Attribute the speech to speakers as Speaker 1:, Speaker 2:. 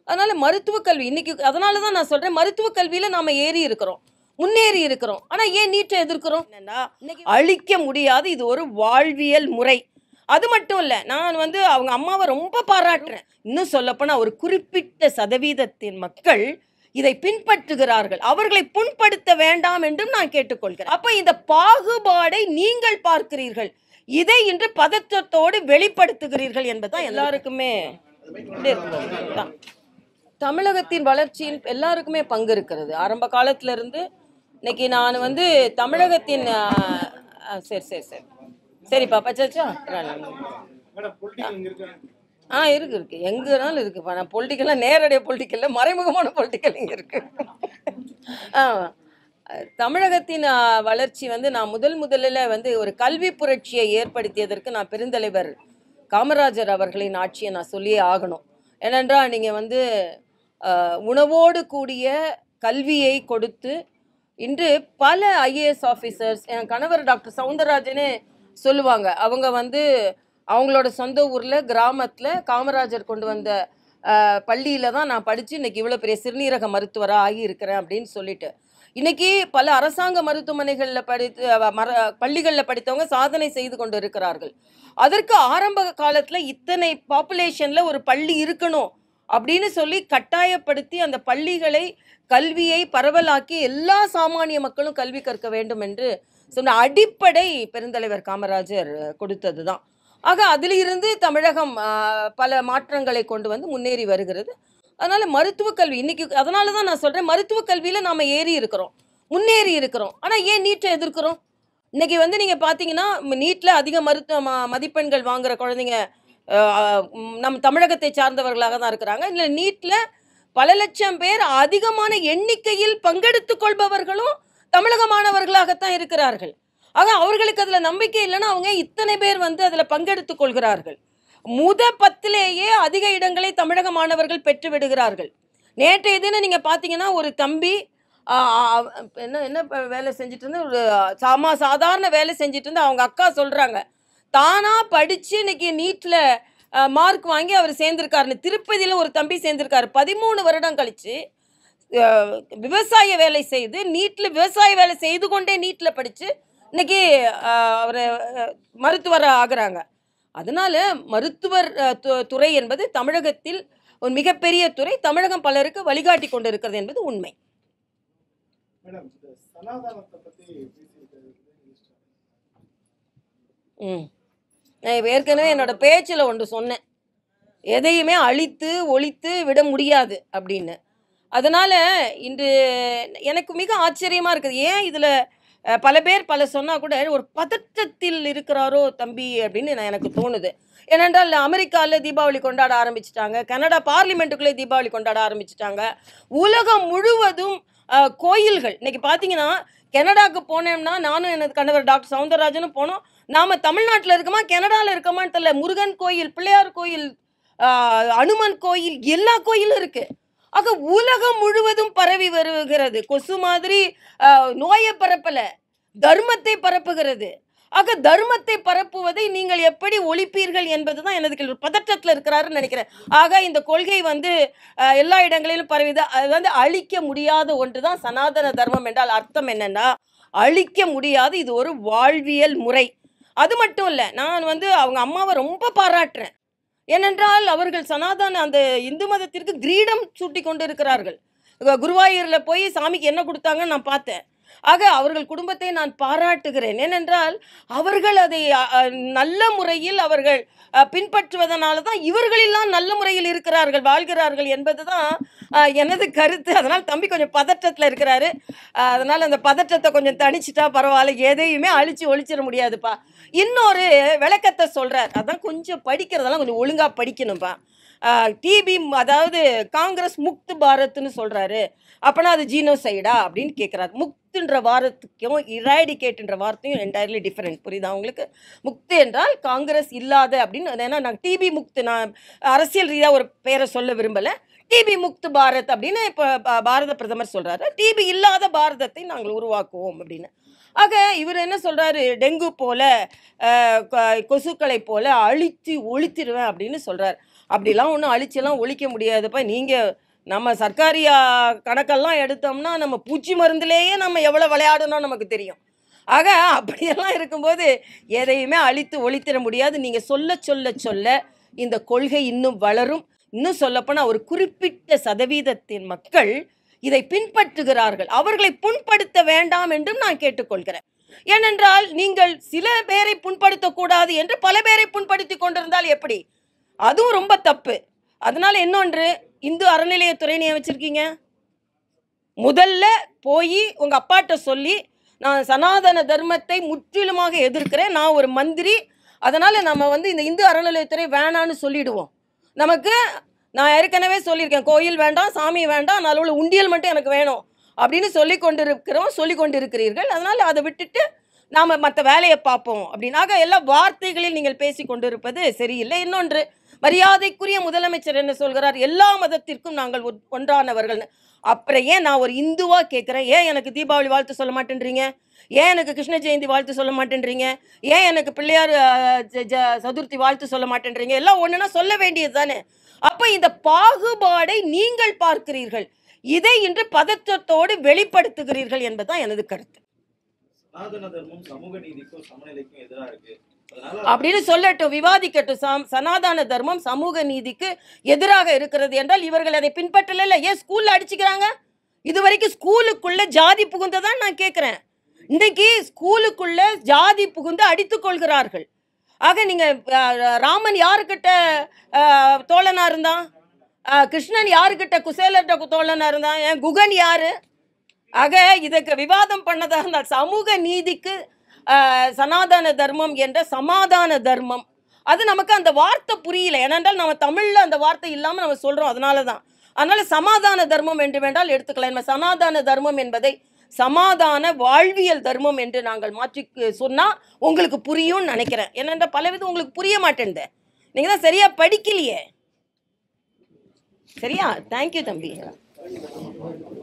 Speaker 1: அதனால மருத்துவ கல்வி இன்னைக்கு அதனால தான் நான் சொல்றேன் மருத்துவ கல்வியில நாம ஏறி இருக்கிறோம் முன்னேறி இருக்கிறோம் ஆனா ஏன் நீட்டை எதிர்க்கிறோம் என்னன்னா அழிக்க முடியாது இது ஒரு வாழ்வியல் முறை அது மட்டும் இல்ல நான் வந்து அவங்க அம்மாவை ரொம்ப பாராட்டுறேன் இன்னும் சொல்லப்போனா ஒரு குறிப்பிட்ட சதவீதத்தின் மக்கள் இதை பின்பற்றுகிறார்கள் அவர்களை புண்படுத்த வேண்டாம் என்றும் நான் கேட்டுக்கொள்கிறேன் அப்ப இந்த பாகுபாடை நீங்கள் பார்க்கிறீர்கள் இதை இன்று பதற்றத்தோடு வெளிப்படுத்துகிறீர்கள் என்பதுதான் எல்லாருக்குமே இப்படி இருக்கிறது தான். தமிழகத்தின் வளர்ச்சியில் எல்லாருக்குமே பங்கு இருக்கிறது ஆரம்ப காலத்துல இருந்து இன்னைக்கு நான் வந்து தமிழகத்தின் ஆ, ஆ, சரி சரி சரி சரிப்பா பச்சாச்சா ஆ இருக்கு இருக்கு எங்கனாலும் இருக்குப்பா நான் பொலிட்டிக்கலாக நேரடியாக பொலிட்டிக்கல்ல மறைமுகமான பொலிட்டிக்கல் இங்கே இருக்கு ஆ தமிழகத்தின் ஆ, வளர்ச்சி வந்து நான் முதல் முதலில் வந்து ஒரு கல்வி புரட்சியை ஏற்படுத்தியதற்கு நான் பெருந்தலைவர் காமராஜர் அவர்களின் ஆட்சியை நான் சொல்லியே ஆகணும் ஏனென்றால் நீங்கள் வந்து ஆ, உணவோடு கூடிய கல்வியை கொடுத்து இன்று பல ஐஏஎஸ் ஆஃபீஸர்ஸ் என் கணவர் டாக்டர் சவுந்தரராஜனே சொல்லுவாங்க அவங்க வந்து அவங்களோட சொந்த ஊரில் கிராமத்தில் காமராஜர் கொண்டு வந்த பள்ளியில் தான் நான் படித்து இன்னைக்கு இவ்வளோ பெரிய சிறுநீரக மருத்துவராக ஆகி இருக்கிறேன் அப்படின்னு சொல்லிட்டு இன்னைக்கு பல அரசாங்க மருத்துவமனைகளில் படித்து அஹ், மர பள்ளிகளில் படித்தவங்க சாதனை செய்து கொண்டு இருக்கிறார்கள் அதற்கு ஆரம்ப காலத்தில் இத்தனை பாப்புலேஷனில் ஒரு பள்ளி இருக்கணும் அப்படின்னு சொல்லி கட்டாயப்படுத்தி அந்த பள்ளிகளை கல்வியை பரவலாக்கி எல்லா சாமானிய மக்களும் கல்வி கற்க வேண்டும் என்று சொன்ன அடிப்படை பெருந்தலைவர் காமராஜர் கொடுத்தது தான் ஆக அதிலிருந்து தமிழகம் ஆஹ், பல மாற்றங்களை கொண்டு வந்து முன்னேறி வருகிறது அதனால மருத்துவ கல்வி இன்னைக்கு அதனால தான் நான் சொல்றேன் மருத்துவ கல்வியில நாம ஏறி இருக்கிறோம் முன்னேறி இருக்கிறோம் ஆனா ஏன் நீட்டை எதிர்க்கிறோம் இன்னைக்கு வந்து நீங்க பாத்தீங்கன்னா நீட்ல அதிக மருத்துவ ம- மதிப்பெண்கள் வாங்குற குழந்தைங்க ஆஹ், ம், நம் தமிழகத்தை சார்ந்தவர்களாக தான் இருக்கிறாங்க இல்லை நீட்ல பல லட்சம் பேர் அதிகமான எண்ணிக்கையில் பங்கெடுத்துக் கொள்பவர்களும் தமிழக மாணவர்களாகத்தான் இருக்கிறார்கள் ஆக அவர்களுக்கு அதுல நம்பிக்கை இல்லைன்னா அவங்க இத்தனை பேர் வந்து அதுல பங்கெடுத்துக் கொள்கிறார்கள் முத பத்திலேயே அதிக இடங்களை தமிழக மாணவர்கள் பெற்று விடுகிறார்கள் நேற்றைய தினம் நீங்க பாத்தீங்கன்னா ஒரு தம்பி ஆ, ஆ, என்ன என்ன ப- வேலை செஞ்சுட்டு இருந்த ஒரு சாமா சாதாரண வேலை செஞ்சுட்டு இருந்த அவங்க அக்கா சொல்றாங்க தானா படிச்சு இன்னைக்கு நீட்ல மார்க் வாங்கி அவர் சேர்ந்திருக்காருன்னு திருப்பதியில ஒரு தம்பி சேர்ந்திருக்காரு பதிமூணு வருடம் கழிச்சு அஹ், விவசாய வேலை செய்து நீட்ல விவசாய வேலை செய்து கொண்டே நீட்ல படிச்சு இன்னைக்கு அவர் மருத்துவர் ஆகுறாங்க அதனால மருத்துவர் அஹ், து- துறை என்பது தமிழகத்தில் ஒரு மிகப்பெரிய துறை தமிழகம் பலருக்கு வழிகாட்டி கொண்டிருக்கிறது என்பது உண்மை
Speaker 2: மேடம் இந்த சனாதனத்தை பத்தி பேசியிருக்கிறது
Speaker 1: ம் நான் இப்ப ஏற்கனவே என்னோட பேச்சில் ஒன்று சொன்னேன் எதையுமே அழித்து ஒழித்து விட முடியாது அப்படின்னு அதனால இன்று எனக்கு மிக ஆச்சரியமா இருக்குது ஏன் இதுல அஹ், பல பேர் பல சொன்னா கூட ஒரு பதற்றத்தில் இருக்கிறாரோ தம்பி அப்படின்னு நான் எனக்கு தோணுது ஏனென்றால் அமெரிக்காவில் தீபாவளி கொண்டாட ஆரம்பிச்சிட்டாங்க கனடா பார்லிமெண்ட்டுக்குள்ளே தீபாவளி கொண்டாட ஆரம்பிச்சிட்டாங்க உலகம் முழுவதும் அஹ், கோயில்கள் இன்னைக்கு பார்த்தீங்கன்னா கனடாக்கு போனோம்னா நானும் எனது கணவர் டாக்டர் சவுந்தரராஜனும் போனோம் நாம தமிழ்நாட்டில் இருக்கோமா கனடாவில் இருக்கோமான்னு தெரியல முருகன் கோயில் பிள்ளையார் கோயில் ஆஹ், அனுமன் கோயில் எல்லா கோயிலும் இருக்கு ஆக உலகம் முழுவதும் பரவி வருகிறது கொசு மாதிரி ஆஹ், நோயை பரப்பல தர்மத்தை பரப்புகிறது ஆக தர்மத்தை பரப்புவதை நீங்கள் எப்படி ஒழிப்பீர்கள் என்பதுதான் எனது கேள்வி பதற்றத்தில் இருக்கிறாருன்னு நினைக்கிறேன் ஆக இந்த கொள்கை வந்து ஆஹ், எல்லா இடங்களிலும் பரவிது அது வந்து அழிக்க முடியாத ஒன்று தான் சனாதன தர்மம் என்றால் அர்த்தம் என்னன்னா அழிக்க முடியாது இது ஒரு வாழ்வியல் முறை அது மட்டும் இல்லை நான் வந்து அவங்க அம்மாவை ரொம்ப பாராட்டுறேன் ஏனென்றால் அவர்கள் சனாதன அந்த இந்து மதத்திற்கு கிரீடம் சூட்டி கொண்டு இருக்கிறார்கள் கு- குருவாயூர்ல போய் சாமிக்கு என்ன கொடுத்தாங்கன்னு நான் பார்த்தேன் ஆக அவர்கள் குடும்பத்தை நான் பாராட்டுகிறேன் ஏனென்றால் அவர்கள் அதை அ, அ, நல்ல முறையில் அவர்கள் அ, பின்பற்றுவதனால தான் இவர்களெல்லாம் நல்ல முறையில் இருக்கிறார்கள் வாழ்கிறார்கள் என்பதுதான் அ, எனது கருத்து அதனால் தம்பி கொஞ்சம் பதற்றத்தில் இருக்கிறாரு அ, அதனால் அந்த பதற்றத்தை கொஞ்சம் தணிச்சிட்டா பரவாயில்ல எதையுமே அழிச்சு ஒழிச்சிட முடியாதுப்பா இன்னொரு விளக்கத்தை சொல்றார் அதான் கொஞ்சம் படிக்கிறதெல்லாம் கொஞ்சம் ஒழுங்கா படிக்கணும்ப்பா டிபி அதாவது காங்கிரஸ் முக்து பாரத்னு சொல்றாரு அப்பனா அது ஜீனோசைடா அப்படின்னு கேட்குறாரு முக்துன்ற வாரத்துக்கும் இராடிகேட்ன்ற வார்த்தையும் என்டையர்லி டிஃப்ரெண்ட் புரியுதா உங்களுக்கு முக்து என்றால் காங்கிரஸ் இல்லாத அப்படின்னு ஏன்னா நான் டிபி முக்து நான் அரசியல் ரீதியாக ஒரு பேரை சொல்ல விரும்பலை டிபி முக்து பாரத் அப்படின்னு இப்போ பாரத பிரதமர் சொல்றாரு டிபி இல்லாத பாரதத்தை நாங்கள் உருவாக்குவோம் அப்படின்னு ஆக இவர் என்ன சொல்றாரு டெங்கு போல அஹ், கொ- கொசுக்களை போல அழித்து ஒழித்திருவேன் அப்படின்னு சொல்றார் அப்படிலாம் ஒன்றும் அழிச்செல்லாம் ஒழிக்க முடியாதுப்பா நீங்கள் நம்ம சர்க்காரியா கணக்கெல்லாம் எடுத்தோம்னா நம்ம பூச்சி மருந்துலேயே நம்ம எவ்வளோ விளையாடணும் நமக்கு தெரியும் ஆக அப்படியெல்லாம் இருக்கும்போது எதையுமே அழித்து ஒழித்திட முடியாது நீங்கள் சொல்ல சொல்ல சொல்ல இந்த கொள்கை இன்னும் வளரும் இன்னும் சொல்லப்போனால் ஒரு குறிப்பிட்ட சதவீதத்தின் மக்கள் இதை பின்பற்றுகிறார்கள் அவர்களை புண்படுத்த வேண்டாம் என்றும் நான் கேட்டுக்கொள்கிறேன் ஏனென்றால் நீங்கள் சில பேரை புண்படுத்தக்கூடாது என்று பல பேரை புண்படுத்தி கொண்டிருந்தால் எப்படி அதுவும் ரொம்ப தப்பு அதனால இன்னொன்று இந்து அறநிலையத்துறை நியமிச்சிருக்கீங்க முதல்ல போய் உங்க அப்பாட்ட சொல்லி நான் சனாதன தர்மத்தை முற்றிலுமாக எதிர்க்கிறேன் நான் ஒரு மந்திரி அதனால நம்ம வந்து இந்த இந்து அறநிலையத்துறை வேணான்னு சொல்லிடுவோம் நமக்கு நான் ஏற்கனவே சொல்லியிருக்கேன் கோயில் வேண்டாம் சாமி வேண்டாம் நல்ல உண்டியல் மட்டும் எனக்கு வேணும் அப்படின்னு சொல்லி கொண்டிருக்கிறோம் சொல்லி கொண்டிருக்கிறீர்கள் அதனால் அதை விட்டுட்டு நாம் மற்ற வேலையை பார்ப்போம் அப்படின்னாக எல்லா வார்த்தைகளில் நீங்கள் பேசி கொண்டிருப்பது சரியில்லை இன்னொன்று மரியாதைக்குரிய முதலமைச்சர் என்ன சொல்கிறார் எல்லா மதத்திற்கும் நாங்கள் ஒன்- ஒன்றானவர்கள்னு அப்புறம் ஏன் நான் ஒரு இந்துவா கேட்குறேன் ஏன் எனக்கு தீபாவளி வாழ்த்து சொல்ல மாட்டேன்றீங்க ஏன் எனக்கு கிருஷ்ண ஜெயந்தி வாழ்த்து சொல்ல மாட்டேன்றீங்க ஏன் எனக்கு பிள்ளையார் அஹ், ஜ- ஜ- சதுர்த்தி வாழ்த்து சொல்ல மாட்டேன்றீங்க எல்லாம் ஒன்றுனா சொல்ல வேண்டியது தானே அப்போ இந்த பாகுபாடை நீங்கள் பார்க்கிறீர்கள் இதை இன்று பதற்றத்தோடு வெளிப்படுத்துகிறீர்கள் என்பதுதான் எனது கருத்து
Speaker 3: சனாதன தர்மம் சமூக நீதிக்கும் சமநிலைக்கும் எதிராக இருக்கு அதனால
Speaker 1: அப்படின்னு சொல்லட்டும் விவாதிக்கட்டும் சம் சனாதன தர்மம் சமூக நீதிக்கு எதிராக இருக்கிறது என்றால் இவர்கள் அதை பின்பற்றல ஏன் ஸ்கூல்ல அடிச்சுக்கிறாங்க இது வரைக்கும் ஸ்கூலுக்குள்ள ஜாதி புகுந்ததான் நான் கேட்குறேன் இன்றைக்கு ஸ்கூலுக்குள்ள ஜாதி புகுந்து அடித்துக் கொள்கிறார்கள் ஆக நீங்க அஹ், ராமன் யாருக்கிட்ட அஹ், தோழனா இருந்தான் அஹ், கிருஷ்ணன் யாருக்கிட்ட குசேலர்கிட்ட தோழனா இருந்தான் ஏன் குகன் யாரு ஆக இதுக்கு விவாதம் பண்ணதா இருந்தால் சமூக நீதிக்கு ஆஹ், சனாதன தர்மம் என்ற சமாதான தர்மம் அது நமக்கு அந்த வார்த்தை புரியல ஏனென்றால் நம்ம தமிழ்ல அந்த வார்த்தை இல்லாமல் நம்ம சொல்றோம் அதனால தான் அதனால சமாதான தர்மம் என்று வேண்டால் எடுத்துக்கலாம் நம்ம சனாதன தர்மம் என்பதை சமாதான வாழ்வியல் தர்மம் என்று நாங்கள் மாற்றி சொன்னா உங்களுக்கு புரியும்னு நினைக்கிறேன் ஏனென்றால் பலவிதம் உங்களுக்கு புரிய மாட்டேன்து நீங்க தான் சரியா படிக்கலையே சரியா தேங்க்யூ தம்பி